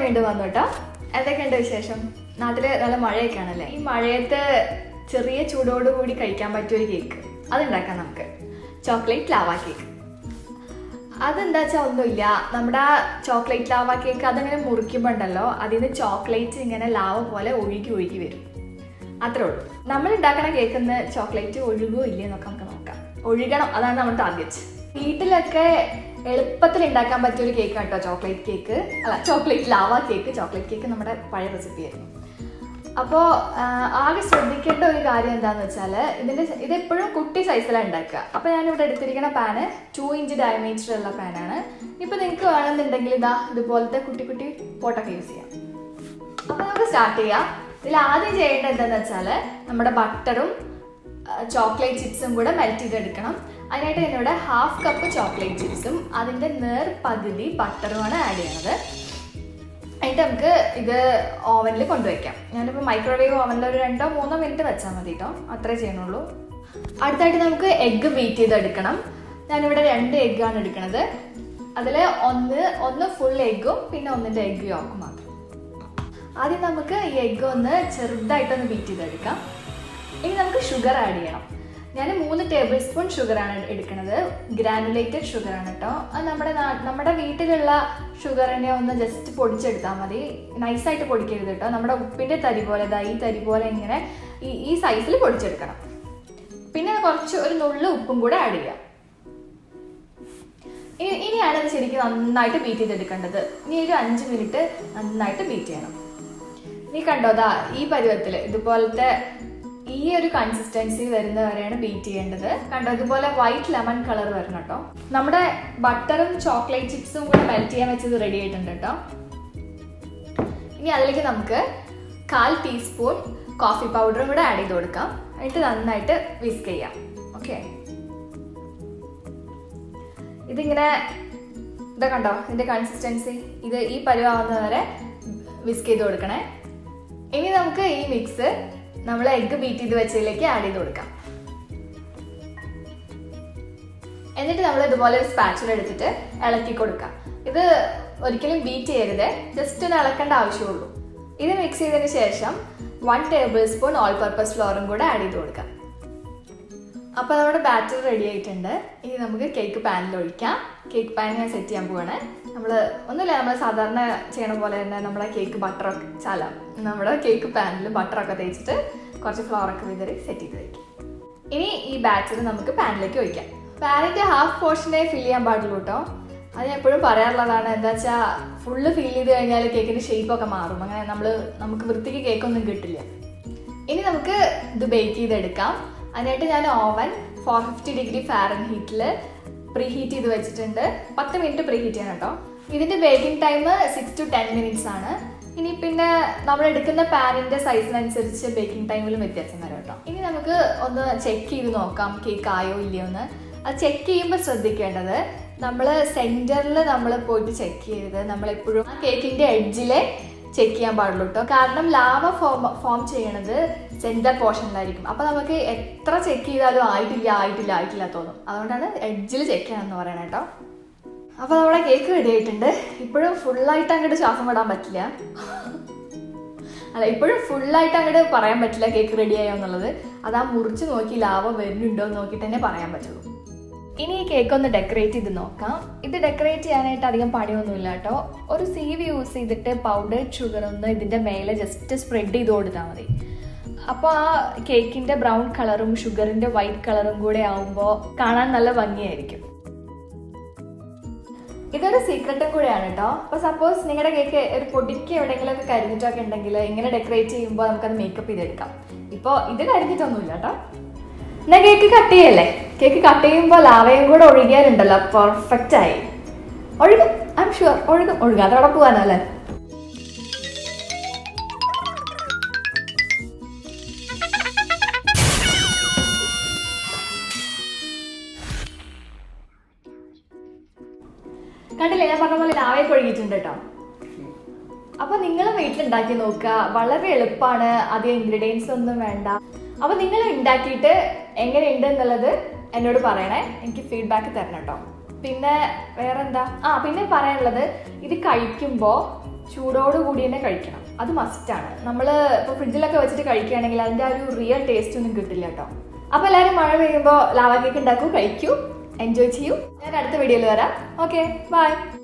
വീണ്ടും വന്നു കേട്ടോ എന്തൊക്കെയുണ്ട് വിശേഷം നാട്ടില് നല്ല മഴയൊക്കെ ആണല്ലേ ഈ മഴയത്ത് ചെറിയ ചൂടോടുകൂടി കഴിക്കാൻ പറ്റിയ ഒരു കേക്ക് അതുണ്ടാക്കാം നമുക്ക് ചോക്ലേറ്റ് ലാവ കേക്ക് അതെന്താ വെച്ചാൽ ഒന്നുമില്ല നമ്മുടെ ആ ചോക്ലേറ്റ് ലാവ കേക്ക് അതങ്ങനെ മുറിക്കുമ്പോൾ ഉണ്ടല്ലോ അതിൽ നിന്ന് ചോക്ലേറ്റ് ഇങ്ങനെ ലാവ പോലെ ഒഴുകി ഒഴുകി വരും അത്രേ ഉള്ളൂ നമ്മൾ ഉണ്ടാക്കണ കേക്കിൽ നിന്ന് ചോക്ലേറ്റ് ഒഴുകുമോ ഇല്ലേ എന്നൊക്കെ നമുക്ക് നോക്കാം ഒഴുകണം അതാണ് നമ്മുടെ ടാർഗറ്റ് വീട്ടിലൊക്കെ എളുപ്പത്തിൽ ഉണ്ടാക്കാൻ പറ്റിയ ഒരു കേക്ക് കേട്ടോ ചോക്ലേറ്റ് കേക്ക് അല്ല chocolate lava cake chocolate cake നമ്മുടെ പഴയ റെസിപ്പി ആയിരുന്നു അപ്പോൾ ആകെ ശ്രദ്ധിക്കേണ്ട ഒരു കാര്യം എന്താണെന്ന് വെച്ചാൽ ഇതിൻ്റെ ഇതെപ്പോഴും കുട്ടി സൈസിലാണ് ഉണ്ടാക്കുക അപ്പോൾ ഞാനിവിടെ എടുത്തിരിക്കുന്ന പാന് ടു ഇഞ്ച് ഡയമീറ്റർ ഉള്ള പാനാണ് ഇപ്പോൾ നിങ്ങൾക്ക് വേണമെന്നുണ്ടെങ്കിൽ ഇതാ ഇതുപോലത്തെ കുട്ടി കുട്ടി പോട്ടൊക്കെ യൂസ് ചെയ്യാം അപ്പോൾ നമുക്ക് സ്റ്റാർട്ട് ചെയ്യാം ഇതിൽ ആദ്യം ചെയ്യേണ്ടത് എന്താണെന്ന് വെച്ചാൽ നമ്മുടെ ബട്ടറും ചോക്ലേറ്റ് ചിപ്സും കൂടെ മെൽറ്റ് ചെയ്തെടുക്കണം അതിനായിട്ട് ഞാനിവിടെ ഹാഫ് കപ്പ് ചോക്ലേറ്റ് ചിപ്സും അതിൻ്റെ നേർ പകുതി ബട്ടറുമാണ് ആഡ് ചെയ്യണത് എന്നിട്ട് നമുക്ക് ഇത് ഓവനിൽ കൊണ്ടുവയ്ക്കാം ഞാനിപ്പോൾ മൈക്രോവേവ് ഓവനിൽ ഒരു രണ്ടോ മൂന്നോ മിനിറ്റ് വെച്ചാൽ മതി കേട്ടോ അത്രേ ചെയ്യണുള്ളൂ അടുത്തായിട്ട് നമുക്ക് എഗ്ഗ് ബീറ്റ് ചെയ്തെടുക്കണം ഞാനിവിടെ രണ്ട് എഗ്ഗാണ് എടുക്കുന്നത് അതിൽ ഒന്ന് ഒന്ന് ഫുൾ എഗ്ഗും പിന്നെ ഒന്നിൻ്റെ എഗ്ഗ് യോക്കും മാത്രം ആദ്യം നമുക്ക് ഈ എഗ്ഗ് ഒന്ന് ചെറുതായിട്ടൊന്ന് ബീറ്റ് ചെയ്തെടുക്കാം ഇനി നമുക്ക് ഷുഗർ ആഡ് ചെയ്യണം ഞാൻ മൂന്ന് ടേബിൾ സ്പൂൺ ഷുഗറാണ് എടുക്കുന്നത് ഗ്രാനുലേറ്റഡ് ഷുഗറാണ് കേട്ടോ അത് നമ്മുടെ നാ- നമ്മുടെ വീട്ടിലുള്ള ഷുഗറിനെ ഒന്ന് ജസ്റ്റ് പൊടിച്ചെടുത്താൽ മതി നൈസായിട്ട് പൊടിക്കരുത് കേട്ടോ നമ്മുടെ ഉപ്പിൻ്റെ തരി പോലെ ദാ ഈ തരി പോലെ ഇങ്ങനെ ഈ ഈ സൈസിൽ പൊടിച്ചെടുക്കണം പിന്നെ കുറച്ച് ഒരു നുള്ളു ഉപ്പും കൂടെ ആഡ് ചെയ്യാം ഇനി- ഇനിയാണ് ഇത് ശരിക്കും നന്നായിട്ട് ബീറ്റ് ചെയ്തെടുക്കേണ്ടത് ഇനി ഒരു അഞ്ച് മിനിറ്റ് നന്നായിട്ട് ബീറ്റ് ചെയ്യണം നീ കണ്ടോ ദാ ഈ പരുവത്തിൽ ഇതുപോലത്തെ ഈ ഒരു കൺസിസ്റ്റൻസി വരുന്ന വരെയാണ് ബീറ്റ് ചെയ്യേണ്ടത് കണ്ടോ ഇതുപോലെ വൈറ്റ് ലെമൺ കളർ വരണം കേട്ടോ നമ്മുടെ ബട്ടറും ചോക്ലേറ്റ് ചിപ്സും കൂടെ മെൽറ്റ് ചെയ്യാൻ വെച്ചത് റെഡി ആയിട്ടുണ്ട് കേട്ടോ ഇനി അതിലേക്ക് നമുക്ക് കാൽ ടീസ്പൂൺ കോഫി പൗഡറും കൂടെ ആഡ് ചെയ്ത് കൊടുക്കാം എന്നിട്ട് നന്നായിട്ട് വിസ്ക് ചെയ്യാം ഓക്കെ ഇതിങ്ങനെ ഇതാ കണ്ടോ ഇതിന്റെ കൺസിസ്റ്റൻസി ഇത് ഈ പരുവാവുന്ന വരെ വിസ്ക് ചെയ്ത് കൊടുക്കണേ ഇനി നമുക്ക് ഈ മിക്സ് നമ്മൾ എഗ്ഗ് ബീറ്റ് ചെയ്ത് വെച്ചതിലേക്ക് ആഡ് ചെയ്ത് കൊടുക്കാം എന്നിട്ട് നമ്മൾ ഇതുപോലെ ഒരു സ്പാച്ചുല എടുത്തിട്ട് ഇളക്കി കൊടുക്കാം ഇത് ഒരിക്കലും ബീറ്റ് ചെയ്യരുത് ജസ്റ്റ് ഒന്ന് ഇളക്കേണ്ട ആവശ്യമുള്ളൂ ഇത് മിക്സ് ചെയ്തതിന് ശേഷം one tablespoon all purpose ഫ്ലോറും കൂടെ ആഡ് ചെയ്ത് കൊടുക്കാം അപ്പോൾ നമ്മുടെ ബാറ്റർ റെഡി ആയിട്ടുണ്ട് ഇനി നമുക്ക് കേക്ക് പാനിൽ ഒഴിക്കാം കേക്ക് പാൻ ഞാൻ സെറ്റ് ചെയ്യാൻ പോവാണ് നമ്മൾ ഒന്നുമില്ല നമ്മൾ സാധാരണ ചെയ്യണ പോലെ തന്നെ നമ്മളെ കേക്ക് ബട്ടറൊക്കെ ചാല നമ്മുടെ കേക്ക് പാനിൽ ബട്ടറൊക്കെ തേച്ചിട്ട് കുറച്ച് ഫ്ലോറൊക്കെ വിതറി സെറ്റ് ചെയ്ത് വയ്ക്കും ഇനി ഈ ബാറ്റർ നമുക്ക് പാനിലേക്ക് ഒഴിക്കാം പാനിൻ്റെ ഹാഫ് പോർഷനെ ഫിൽ ചെയ്യാൻ പാടുള്ളൂ കേട്ടോ അത് ഞാൻ എപ്പോഴും പറയാറുള്ളതാണ് എന്താ വെച്ചാൽ ഫുള്ള് ഫിൽ ചെയ്ത് കഴിഞ്ഞാൽ കേക്കിൻ്റെ ഷേപ്പൊക്കെ മാറും അങ്ങനെ നമ്മൾ നമുക്ക് വൃത്തിക്ക് കേക്കൊന്നും കിട്ടില്ല ഇനി നമുക്ക് ഇത് ബേക്ക് ചെയ്തെടുക്കാം അതിനായിട്ട് ഞാൻ ഓവൻ ഫോർ ഫിഫ്റ്റി ഡിഗ്രി ഫാരൻ ഹീറ്റിൽ പ്രീ ഹീറ്റ് ചെയ്ത് വെച്ചിട്ടുണ്ട് പത്ത് മിനിറ്റ് പ്രീ ഹീറ്റ് ചെയ്യണം കേട്ടോ ഇതിൻ്റെ baking time six to ten minutes ആണ് ഇനി പിന്നെ നമ്മൾ എടുക്കുന്ന പാനിൻ്റെ സൈസിനനുസരിച്ച് ബേക്കിംഗ് ടൈമിലും വ്യത്യാസം വരും കേട്ടോ ഇനി നമുക്ക് ഒന്ന് ചെക്ക് ചെയ്ത് നോക്കാം കേക്ക് ആയോ ഇല്ലയോ എന്ന് അത് ചെക്ക് ചെയ്യുമ്പോൾ ശ്രദ്ധിക്കേണ്ടത് നമ്മൾ സെൻറ്ററിൽ നമ്മൾ പോയിട്ട് ചെക്ക് ചെയ്യരുത് നമ്മളെപ്പോഴും ആ കേക്കിൻ്റെ എഡ്ജിലെ ചെക്ക് ചെയ്യാൻ പാടുള്ളൂ കേട്ടോ കാരണം ലാവ ഫോം ഫോം ചെയ്യണത് സെൻറ്റർ പോർഷനിലായിരിക്കും അപ്പോൾ നമുക്ക് എത്ര ചെക്ക് ചെയ്താലും ആയിട്ടില്ല ആയിട്ടില്ല ആയിട്ടില്ല തോന്നും അതുകൊണ്ടാണ് എഡ്ജിൽ ചെക്ക് ചെയ്യണം എന്ന് പറയണം കേട്ടോ അപ്പോൾ നമ്മുടെ കേക്ക് റെഡി ആയിട്ടുണ്ട് ഇപ്പോഴും ഫുള്ളായിട്ട് അങ്ങോട്ട് ശ്വാസം വിടാൻ പറ്റില്ല അല്ല ഇപ്പോഴും ഫുള്ളായിട്ട് അങ്ങോട്ട് പറയാൻ പറ്റില്ല കേക്ക് റെഡി ആയോ എന്നുള്ളത് അത് ആ മുറിച്ച് നോക്കി ലാവ വരുന്നുണ്ടോ എന്ന് നോക്കിയിട്ട് തന്നെ പറയാൻ പറ്റുള്ളൂ ഇനി ഈ കേക്ക് ഒന്ന് ഡെക്കറേറ്റ് ചെയ്ത് നോക്കാം ഇത് ഡെക്കറേറ്റ് ചെയ്യാനായിട്ട് അധികം പണിയൊന്നുമില്ല കേട്ടോ ഒരു സീവ് യൂസ് ചെയ്തിട്ട് പൗഡേർഡ് ഷുഗർ ഒന്ന് ഇതിൻ്റെ മേലെ ജസ്റ്റ് സ്പ്രെഡ് ചെയ്ത് കൊടുത്താൽ മതി അപ്പോൾ ആ കേക്കിൻ്റെ ബ്രൗൺ കളറും ഷുഗറിൻ്റെ വൈറ്റ് കളറും കൂടെ ആവുമ്പോൾ കാണാൻ നല്ല ഭംഗിയായിരിക്കും ഇതൊരു സീക്രട്ടും കൂടെയാണ് കേട്ടോ അപ്പോൾ സപ്പോസ് നിങ്ങളുടെ കേക്ക് ഒരു പൊടിക്ക് എവിടെയെങ്കിലുമൊക്കെ കരിഞ്ഞിട്ടൊക്കെ ഉണ്ടെങ്കിൽ ഇങ്ങനെ ഡെക്കറേറ്റ് ചെയ്യുമ്പോൾ നമുക്കത് മേക്കപ്പ് ചെയ്തെടുക്കാം ഇപ്പോൾ ഇത് കരിഞ്ഞിട്ടൊന്നുമില്ല കേട്ടോ എന്നാ കേക്ക് കട്ട് ചെയ്യല്ലേ കേക്ക് കട്ട് ചെയ്യുമ്പോൾ ലാവയും കൂടെ ഒഴുകിയാലുണ്ടല്ലോ പെർഫെക്റ്റ് ആയി ഒഴുകും ഐ എം ഷുവർ ഒഴുകും ഒഴുകാതെ അവിടെ പോകാനല്ലേ കണ്ടില്ലേ ഞാൻ പറഞ്ഞ പോലെ ലാവയൊക്കെ ഒഴുകിയിട്ടുണ്ട് കേട്ടോ അപ്പൊ നിങ്ങൾ വീട്ടിലുണ്ടാക്കി നോക്കുക വളരെ എളുപ്പമാണ് അധികം ഇൻഗ്രീഡിയൻസ് ഒന്നും വേണ്ട അപ്പൊ നിങ്ങൾ ഉണ്ടാക്കിയിട്ട് എങ്ങനെയുണ്ട് എന്നുള്ളത് എന്നോട് പറയണേ എനിക്ക് ഫീഡ്ബാക്ക് തരണം കേട്ടോ പിന്നെ വേറെന്താ ആ പിന്നെ പറയാനുള്ളത് ഇത് കഴിക്കുമ്പോൾ ചൂടോട് കൂടി തന്നെ കഴിക്കണം അത് മസ്റ്റാണ് നമ്മൾ ഇപ്പോൾ ഫ്രിഡ്ജിലൊക്കെ വെച്ചിട്ട് കഴിക്കുകയാണെങ്കിൽ അതിൻ്റെ ആ ഒരു റിയൽ ടേസ്റ്റ് ഒന്നും കിട്ടില്ല കേട്ടോ അപ്പോൾ എല്ലാവരും മഴ പെയ്യുമ്പോൾ ലാവ കേക്ക് ഉണ്ടാക്കൂ കഴിക്കൂ എൻജോയ് ചെയ്യൂ ഞാൻ അടുത്ത വീഡിയോയിൽ വരാം ഓക്കെ ബൈ